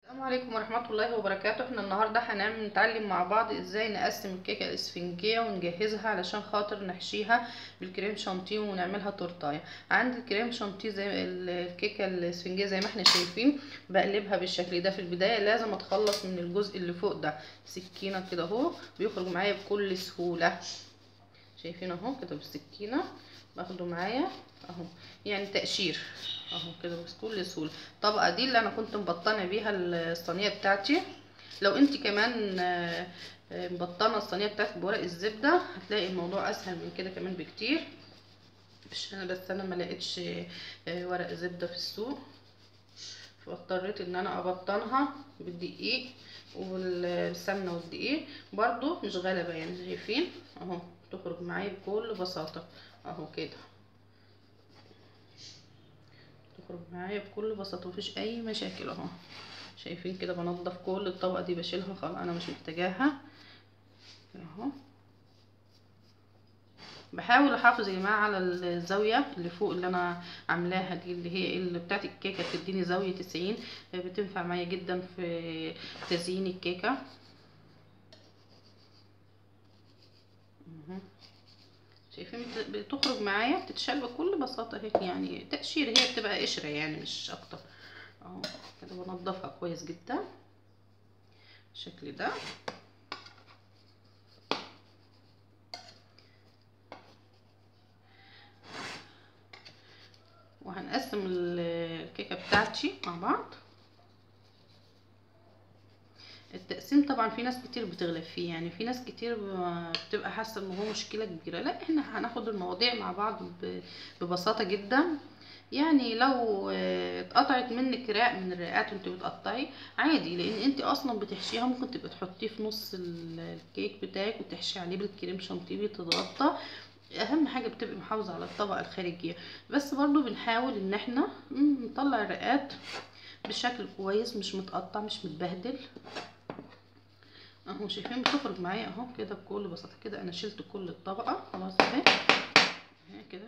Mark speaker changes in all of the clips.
Speaker 1: السلام عليكم ورحمة الله وبركاته احنا النهاردة هنعمل نتعلم مع بعض ازاي نقسم الكيكة الاسفنجية ونجهزها علشان خاطر نحشيها بالكريم شانتيه ونعملها تورتاية عندي الكريم شانتيه زي ال- الكيكة الاسفنجية زي ما احنا شايفين بقلبها بالشكل ده في البداية لازم اتخلص من الجزء اللي فوق ده سكينة كده اهو بيخرج معايا بكل سهولة شايفين اهو كده بالسكينة باخده معايا اهو يعني تقشير اهو كده بكل سهوله الطبقه دي اللي انا كنت مبطنه بيها الصينيه بتاعتي لو انت كمان آه، آه، مبطنه الصينيه بتاعتك بورق الزبده هتلاقي الموضوع اسهل من كده كمان بكتير مش انا بس انا ما لقيتش آه، ورق زبده في السوق فاضطريت ان انا ابطنها بالدقيق والسمنه والدقيق برضو مش غلبه يعني شايفين اهو تخرج معايا بكل بساطه اهو كده تخرج معايا بكل بساطه مفيش اي مشاكل اهو شايفين كده بنضف كل الطبقه دي بشيلها خلاص انا مش محتاجاها اهو بحاول احافظ يا جماعه على الزاويه اللي فوق اللي انا عاملاها دي اللي هي اللي بتاعت الكيكه بتديني زاويه 90 بتنفع معايا جدا في تزيين الكيكه اهو شايفين بتخرج معايا بتتشال بكل بساطه هيك يعني تقشير هي بتبقى قشره يعني مش اكتر اهو كده بنضفها كويس جدا بالشكل ده وهنقسم الكيكه بتاعتي مع بعض التقسيم طبعا في ناس كتير بتغلب فيه يعني في ناس كتير بتبقى حاسه ان هو مشكله كبيره لا احنا هناخد المواضيع مع بعض ببساطه جدا يعني لو اتقطعت منك راق من الرقات وانت بتقطعي عادي لان انت اصلا بتحشيها ممكن تبقى تحطيه في نص الكيك بتاعك وتحشي عليه بالكريم شانتيه بيتغطى اهم حاجه بتبقى محافظه على الطبقه الخارجيه بس برضو بنحاول ان احنا نطلع الرقات بشكل كويس مش متقطع مش متبهدل اهو شايفين بتخرج معايا اهو كده بكل بساطه كده انا شلت كل الطبقه خلاص اهي اهي كده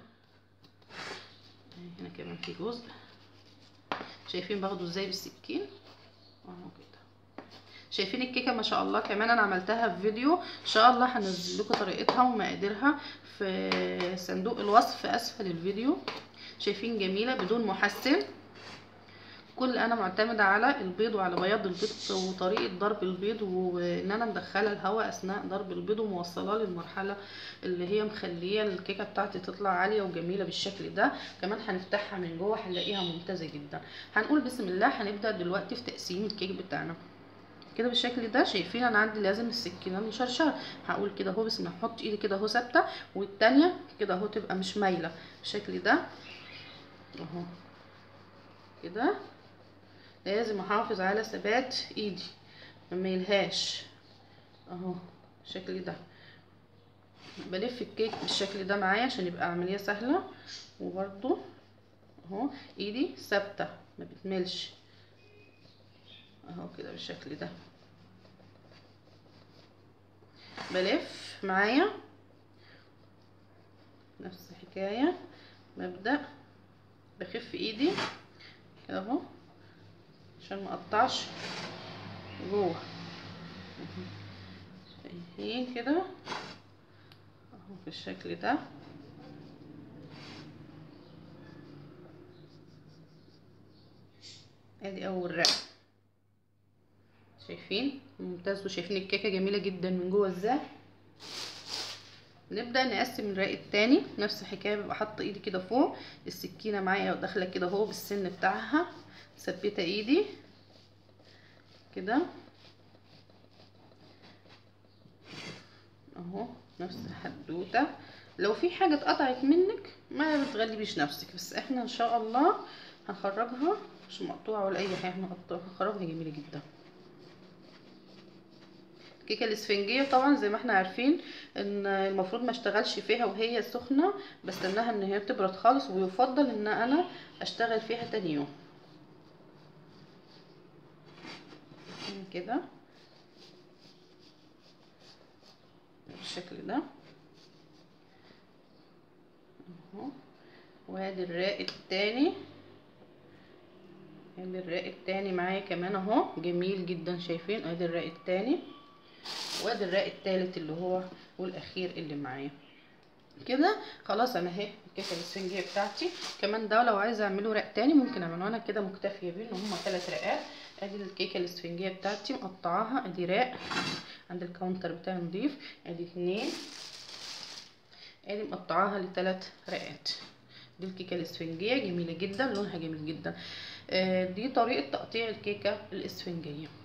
Speaker 1: هنا كمان في جزء شايفين باخده ازاي بالسكين اهو كده شايفين الكيكه ما شاء الله كمان انا عملتها في فيديو ان شاء الله هنزل لكم طريقتها ومقاديرها في صندوق الوصف اسفل الفيديو شايفين جميله بدون محسن كل انا معتمده على البيض وعلى بياض البيض وطريقه ضرب البيض وان انا مدخله الهواء اثناء ضرب البيض وموصلاه للمرحله اللي هي مخليه الكيكه بتاعتي تطلع عاليه وجميله بالشكل ده كمان هنفتحها من جوه هنلاقيها ممتازه جدا هنقول بسم الله هنبدا دلوقتي في تقسيم الكيك بتاعنا كده بالشكل ده شايفين انا عندي لازم السكينه مشرشره هقول كده اهو بسم الله احط ايدي كده اهو ثابته والتانيه كده اهو تبقى مش مايله بالشكل ده اهو كده لازم احافظ على ثبات ايدي مميلهاش اهو بالشكل ده بلف الكيك بالشكل ده معايا عشان يبقى عمليه سهله وبرده اهو ايدي ثابته ما بتملش اهو كده بالشكل ده بلف معايا نفس الحكايه ببدا بخف ايدي كده اهو عشان ما اقطعش جوه شايفين كده اهو بالشكل ده ادي اول رق شايفين ممتاز وشايفين الكيكه جميله جدا من جوه ازاي نبدا نقسم الرق التاني نفس الحكايه ببقى حاطه ايدي كده فوق السكينه معايا وداخله كده اهو بالسن بتاعها مثبته ايدي كده اهو نفس الحدوته لو في حاجه اتقطعت منك ما بتغلبيش نفسك بس احنا ان شاء الله هنخرجها مش مقطوعه ولا اي حاجه هنخرجها جميله جدا الكيكه الاسفنجيه طبعا زي ما احنا عارفين ان المفروض ما اشتغلش فيها وهي سخنه بستناها ان هي تبرد خالص ويفضل ان انا اشتغل فيها تاني يوم كده بالشكل ده اهو وادي الراق التاني ادي الراق التاني معايا كمان اهو جميل جدا شايفين ادي الراق التاني وادي الراق التالت اللي هو والاخير اللي معايا كده خلاص انا اهي الكيكه الاسفنجيه بتاعتي كمان ده لو عايزه اعمله راق تاني ممكن اعمله انا كده مكتفيه بيه ان هما ثلاث رقات ادي الكيكه الاسفنجيه بتاعتي مقطعاها ادي راق عند الكاونتر بتاعي نضيف ادي اتنين ادي مقطعاها لثلاث رقات دي الكيكه الاسفنجيه جميله جدا لونها جميل جدا آه دي طريقه تقطيع الكيكه الاسفنجيه